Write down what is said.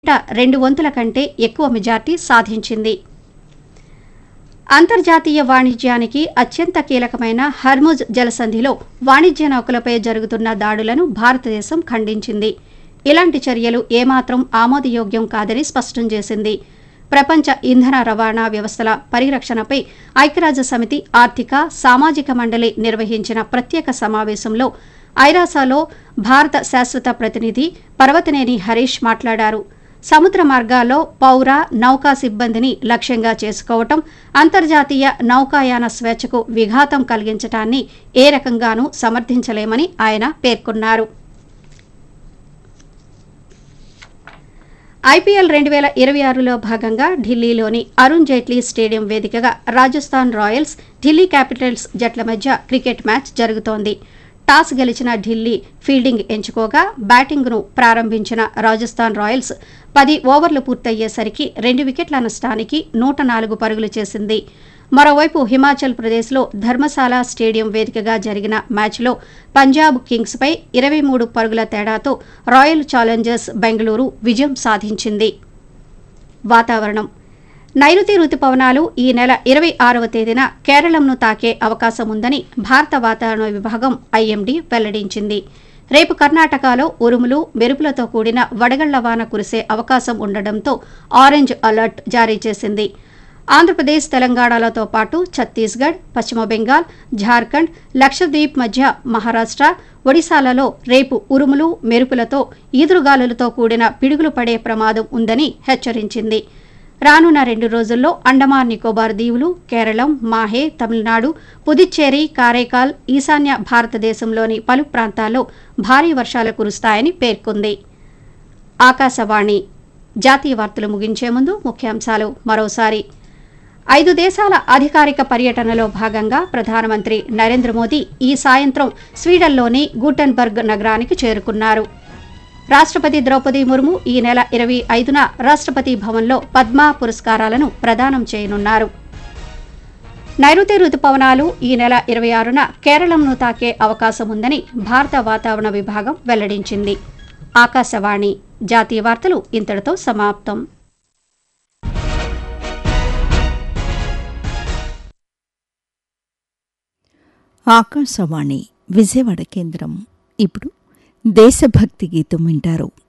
రెండు వంతుల కంటే ఎక్కువ మెజార్టీ సాధించింది అంతర్జాతీయ వాణిజ్యానికి అత్యంత కీలకమైన హర్ముజ్ జలసంధిలో వాణిజ్య నౌకలపై జరుగుతున్న దాడులను భారతదేశం ఖండించింది ఇలాంటి చర్యలు ఏమాత్రం ఆమోదయోగ్యం కాదని స్పష్టం చేసింది ప్రపంచ ఇంధన రవాణా వ్యవస్థల పరిరక్షణపై ఐక్యరాజ్య సమితి ఆర్థిక సామాజిక మండలి నిర్వహించిన ప్రత్యేక సమావేశంలో ఐరాసాలో భారత శాశ్వత ప్రతినిధి పర్వతనేని హరీష్ మాట్లాడారు సముద్ర మార్గాల్లో పౌర నౌకా సిబ్బందిని లక్ష్యంగా చేసుకోవటం అంతర్జాతీయ నౌకాయాన స్వేచ్ఛకు విఘాతం కలిగించటాన్ని ఏ రకంగానూ సమర్థించలేమని ఆయన పేర్కొన్నారు ఐపీఎల్ రెండు వేల ఇరవై ఆరులో భాగంగా ఢిల్లీలోని అరుణ్ జైట్లీ స్టేడియం వేదికగా రాజస్థాన్ రాయల్స్ ఢిల్లీ క్యాపిటల్స్ జట్ల మధ్య క్రికెట్ మ్యాచ్ జరుగుతోంది టాస్ గెలిచిన ఢిల్లీ ఫీల్డింగ్ ఎంచుకోగా బ్యాటింగ్ను ప్రారంభించిన రాజస్థాన్ రాయల్స్ పది ఓవర్లు పూర్తయ్యేసరికి రెండు వికెట్ల నష్టానికి నూట నాలుగు పరుగులు చేసింది మరోవైపు హిమాచల్ ప్రదేశ్లో ధర్మశాల స్టేడియం వేదికగా జరిగిన మ్యాచ్లో పంజాబ్ కింగ్స్పై ఇరవై మూడు పరుగుల తేడాతో రాయల్ ఛాలెంజర్స్ బెంగళూరు విజయం సాధించింది వాతావరణం నైరుతి రుతుపవనాలు ఈ నెల ఇరవై ఆరవ తేదీన కేరళంను తాకే అవకాశం ఉందని భారత వాతావరణ విభాగం ఐఎండీ వెల్లడించింది రేపు కర్ణాటకలో ఉరుములు మెరుపులతో కూడిన వడగళ్ల వాన కురిసే అవకాశం ఉండడంతో ఆరెంజ్ అలర్ట్ జారీ చేసింది ఆంధ్రప్రదేశ్ తెలంగాణలతో పాటు ఛత్తీస్గఢ్ పశ్చిమ బెంగాల్ ఝార్ఖండ్ లక్షద్వీప్ మధ్య మహారాష్ట్ర ఒడిశాలలో రేపు ఉరుములు మెరుపులతో ఈదురుగాలులతో కూడిన పిడుగులు పడే ప్రమాదం ఉందని హెచ్చరించింది రానున్న రెండు రోజుల్లో అండమాన్ నికోబార్ దీవులు కేరళం మాహే తమిళనాడు పుదుచ్చేరి కారైకాల్ ఈశాన్య భారతదేశంలోని పలు ప్రాంతాల్లో భారీ వర్షాలు కురుస్తాయని పేర్కొంది ఆకాశవాణి జాతీయ వార్తలు ముగించే ముందు ముఖ్యాంశాలు మరోసారి ఐదు దేశాల అధికారిక పర్యటనలో భాగంగా ప్రధానమంత్రి నరేంద్ర మోదీ ఈ సాయంత్రం స్వీడన్లోని గూటెన్బర్గ్ నగరానికి చేరుకున్నారు రాష్ట్రపతి ద్రౌపది ముర్ము ఈ నెల ఇరవై ఐదున రాష్ట్రపతి భవన్లో పద్మ పురస్కారాలను ప్రదానం చేయనున్నారు నైరుతి రుతుపవనాలు ఈ నెల ఇరవై ఆరున కేరళంను తాకే అవకాశం ఉందని భారత వాతావరణ విభాగం వెల్లడించింది ఆకాశవాణి జాతీయ వార్తలు ఇంతటితో సమాప్తం ఆకాశవాణి విజయవాడ కేంద్రం ఇప్పుడు దేశభక్తి గీతం వింటారు